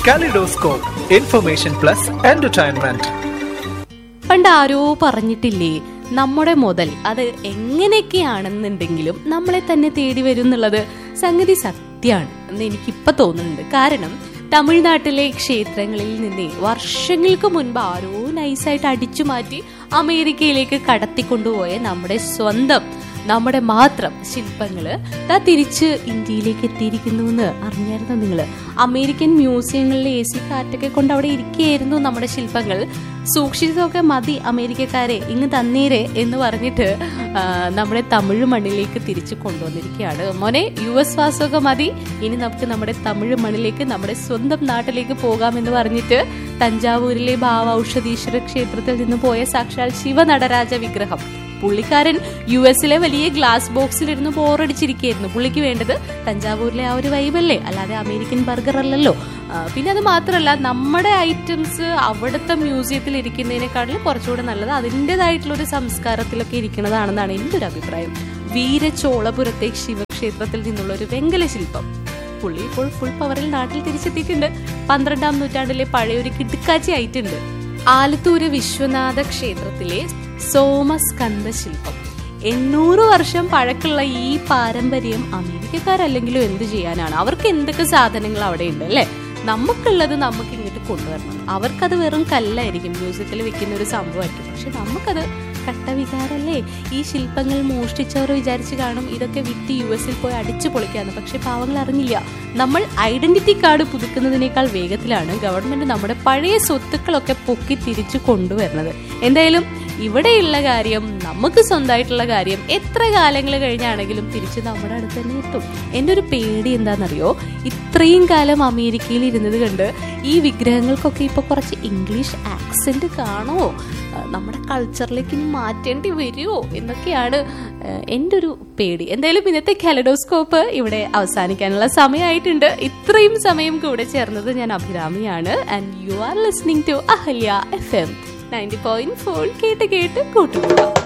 kaleidoscope information plus entertainment പണ്ട് ആരോ പറഞ്ഞിട്ടില്ലേ നമ്മുടെ മുതൽ അത് എങ്ങനെയൊക്കെയാണെന്നുണ്ടെങ്കിലും നമ്മളെ തന്നെ തേടി വരും എന്നുള്ളത് സംഗതി സത്യമാണ് എന്ന് എനിക്കിപ്പോ തോന്നുന്നുണ്ട് കാരണം തമിഴ്നാട്ടിലെ ക്ഷേത്രങ്ങളിൽ നിന്നേ വർഷങ്ങൾക്ക് മുൻപ് ആരോ നൈസായിട്ട് അടിച്ചു മാറ്റി അമേരിക്കയിലേക്ക് കടത്തിക്കൊണ്ടുപോയ നമ്മുടെ സ്വന്തം നമ്മുടെ മാത്രം ശില്പങ്ങള് ദാ തിരിച്ച് ഇന്ത്യയിലേക്ക് എത്തിയിരിക്കുന്നു എന്ന് അറിഞ്ഞായിരുന്നു നിങ്ങൾ അമേരിക്കൻ മ്യൂസിയങ്ങളിലെ എ സി കാറ്റൊക്കെ കൊണ്ട് അവിടെ ഇരിക്കുകയായിരുന്നു നമ്മുടെ ശില്പങ്ങൾ സൂക്ഷിച്ചതൊക്കെ മതി അമേരിക്കക്കാരെ ഇങ്ങ് തന്നീരെ എന്ന് പറഞ്ഞിട്ട് ആ, നമ്മുടെ തമിഴ് മണ്ണിലേക്ക് തിരിച്ചു കൊണ്ടുവന്നിരിക്കുകയാണ് മോനെ യു എസ് വാസമൊക്കെ മതി ഇനി നമുക്ക് നമ്മുടെ തമിഴ് മണ്ണിലേക്ക് നമ്മുടെ സ്വന്തം നാട്ടിലേക്ക് പോകാമെന്ന് പറഞ്ഞിട്ട് തഞ്ചാവൂരിലെ ഭാവ ഔഷധീശ്വര ക്ഷേത്രത്തിൽ നിന്ന് പോയ സാക്ഷാൽ ശിവനടരാജ വിഗ്രഹം പുള്ളിക്കാരൻ യു എസിലെ വലിയ ഗ്ലാസ് ബോക്സിലിരുന്ന് ബോറടിച്ചിരിക്കുകയായിരുന്നു പുള്ളിക്ക് വേണ്ടത് തഞ്ചാവൂരിലെ ആ ഒരു വൈബല്ലേ അല്ലാതെ അമേരിക്കൻ ബർഗർ അല്ലല്ലോ ആ, പിന്നെ അത് മാത്രമല്ല നമ്മുടെ ഐറ്റംസ് അവിടുത്തെ മ്യൂസിയത്തിൽ ഇരിക്കുന്നതിനേക്കാളും കുറച്ചുകൂടെ നല്ലത് അതിൻ്റെതായിട്ടുള്ള ഒരു സംസ്കാരത്തിലൊക്കെ ഇരിക്കുന്നതാണെന്നാണ് എൻ്റെ ഒരു അഭിപ്രായം വീരചോളപുരത്തെ ശിവക്ഷേത്രത്തിൽ നിന്നുള്ള ഒരു വെങ്കല ശില്പം പുള്ളി ഇപ്പോൾ ഫുൾ പവറിൽ നാട്ടിൽ തിരിച്ചെത്തിയിട്ടുണ്ട് പന്ത്രണ്ടാം നൂറ്റാണ്ടിലെ പഴയൊരു കിടുക്കാച്ചി ആയിട്ടുണ്ട് ആലത്തൂര് വിശ്വനാഥ ക്ഷേത്രത്തിലെ സോമസ്കന്ദ ശില്പം എണ്ണൂറ് വർഷം പഴക്കമുള്ള ഈ പാരമ്പര്യം അമേരിക്കക്കാരല്ലെങ്കിലും എന്ത് ചെയ്യാനാണ് അവർക്ക് എന്തൊക്കെ സാധനങ്ങൾ അവിടെ ഉണ്ട് അല്ലേ നമുക്കുള്ളത് നമുക്ക് ഇങ്ങോട്ട് കൊണ്ടുവരണം അവർക്കത് വെറും കല്ലായിരിക്കും മ്യൂസിയത്തിൽ വെക്കുന്ന ഒരു സംഭവമായിരിക്കും പക്ഷെ നമുക്കത് കട്ടവികാരല്ലേ ഈ ശില്പങ്ങൾ മോഷ്ടിച്ചവർ വിചാരിച്ചു കാണും ഇതൊക്കെ വിറ്റ് യു എസിൽ പോയി അടിച്ചു പൊളിക്കാന്ന് പക്ഷെ പാവങ്ങൾ അറിഞ്ഞില്ല നമ്മൾ ഐഡന്റിറ്റി കാർഡ് പുതുക്കുന്നതിനേക്കാൾ വേഗത്തിലാണ് ഗവൺമെന്റ് നമ്മുടെ പഴയ സ്വത്തുക്കളൊക്കെ പൊക്കി തിരിച്ചു കൊണ്ടുവരുന്നത് എന്തായാലും ഇവിടെയുള്ള കാര്യം നമുക്ക് സ്വന്തമായിട്ടുള്ള കാര്യം എത്ര കാലങ്ങൾ കഴിഞ്ഞാണെങ്കിലും തിരിച്ച് നമ്മുടെ അടുത്ത് തന്നെ എത്തും എൻ്റെ ഒരു പേടി എന്താണെന്നറിയോ ഇത്രയും കാലം അമേരിക്കയിൽ ഇരുന്നത് കണ്ട് ഈ വിഗ്രഹങ്ങൾക്കൊക്കെ ഇപ്പൊ കുറച്ച് ഇംഗ്ലീഷ് ആക്സെന്റ് കാണുമോ ആ, നമ്മുടെ കൾച്ചറിലേക്ക് ഇനി മാറ്റേണ്ടി വരുമോ എന്നൊക്കെയാണ് ആ, എൻ്റെ ഒരു പേടി എന്തായാലും ഇന്നത്തെ കാലഡോസ്കോപ്പ് ഇവിടെ അവസാനിക്കാനുള്ള സമയമായിട്ടുണ്ട് ഇത്രയും സമയം കൂടെ ചേർന്നത് ഞാൻ അഭിരാമിയാണ് and you are listening to Ahalya F M ninety point four കേട്ട് കേട്ട് കൂട്ടുകൂടാം